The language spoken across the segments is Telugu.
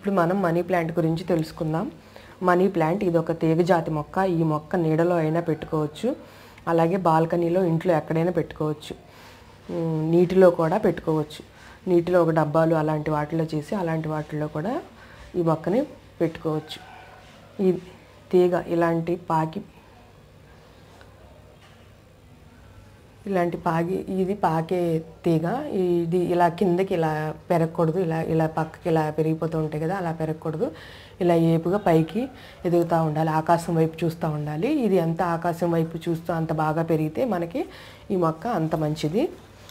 ఇప్పుడు మనం మనీ ప్లాంట్ గురించి తెలుసుకుందాం మనీ ప్లాంట్ ఇది ఒక తీగ జాతి మొక్క ఈ మొక్క నీడలో అయినా పెట్టుకోవచ్చు అలాగే బాల్కనీలో ఇంట్లో ఎక్కడైనా పెట్టుకోవచ్చు ఉమ్, నీటిలో కూడా పెట్టుకోవచ్చు నీటిలో ఒక డబ్బాలు అలాంటి వాటిలో చేసి అలాంటి వాటిల్లో కూడా ఈ మొక్కని పెట్టుకోవచ్చు ఈ తీగ ఇలాంటి పాకి ఇలాంటి పాగి ఇది పాకే తీగ ఇది ఇలా కిందకి ఇలా పెరగకూడదు ఇలా ఇలా పక్కకి ఇలా పెరిగిపోతూ ఉంటాయి కదా అలా పెరగకూడదు ఇలా ఏపుగా పైకి ఎదుగుతూ ఉండాలి ఆకాశం వైపు చూస్తూ ఉండాలి ఇది ఎంత ఆకాశం వైపు చూస్తూ అంత బాగా పెరిగితే మనకి ఈ మొక్క అంత మంచిది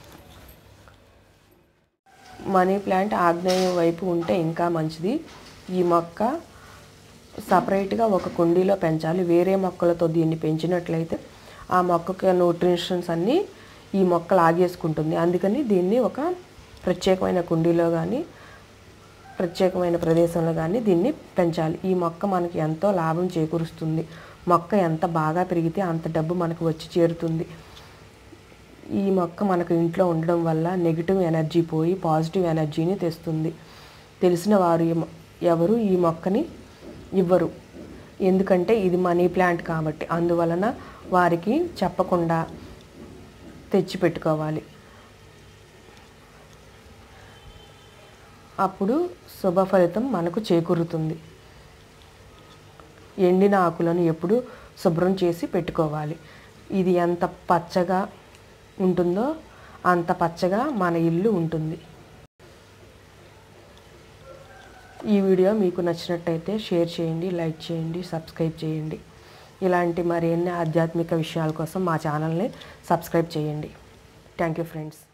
మనీ ప్లాంట్ ఆగ్నేయం వైపు ఉంటే ఇంకా మంచిది ఈ మొక్క సపరేట్గా ఒక కుండీలో పెంచాలి వేరే మొక్కలతో దీన్ని పెంచినట్లయితే ఆ మొక్కకి న్యూట్రిషన్స్ అన్నీ ఈ మొక్క లాగేసుకుంటుంది అందుకని దీన్ని ఒక ప్రత్యేకమైన కుండీలో కానీ ప్రత్యేకమైన ప్రదేశంలో కానీ దీన్ని పెంచాలి ఈ మొక్క మనకి ఎంతో లాభం చేకూరుస్తుంది మొక్క ఎంత బాగా పెరిగితే అంత డబ్బు మనకు వచ్చి చేరుతుంది ఈ మొక్క మనకు ఇంట్లో ఉండడం వల్ల నెగిటివ్ ఎనర్జీ పోయి పాజిటివ్ ఎనర్జీని తెస్తుంది తెలిసిన వారు ఈ మొ- ఎవరు ఈ మొక్కని ఇవ్వరు ఎందుకంటే ఇది మనీ ప్లాంట్ కాబట్టి అందువలన వారికి చెప్పకుండా తెచ్చి పెట్టుకోవాలి అప్పుడు శుభ ఫలితం మనకు చేకూరుతుంది ఎండిన ఆకులను ఎప్పుడు శుభ్రం చేసి పెట్టుకోవాలి ఇది ఎంత పచ్చగా ఉంటుందో అంత పచ్చగా మన ఇల్లు ఉంటుంది ఈ వీడియో మీకు నచ్చినట్టయితే షేర్ చేయండి లైక్ చేయండి సబ్స్క్రైబ్ చేయండి ఇలాంటి మరిన్ని ఆధ్యాత్మిక విషయాల కోసం మా ఛానల్ని సబ్స్క్రైబ్ చేయండి థ్యాంక్ యూ ఫ్రెండ్స్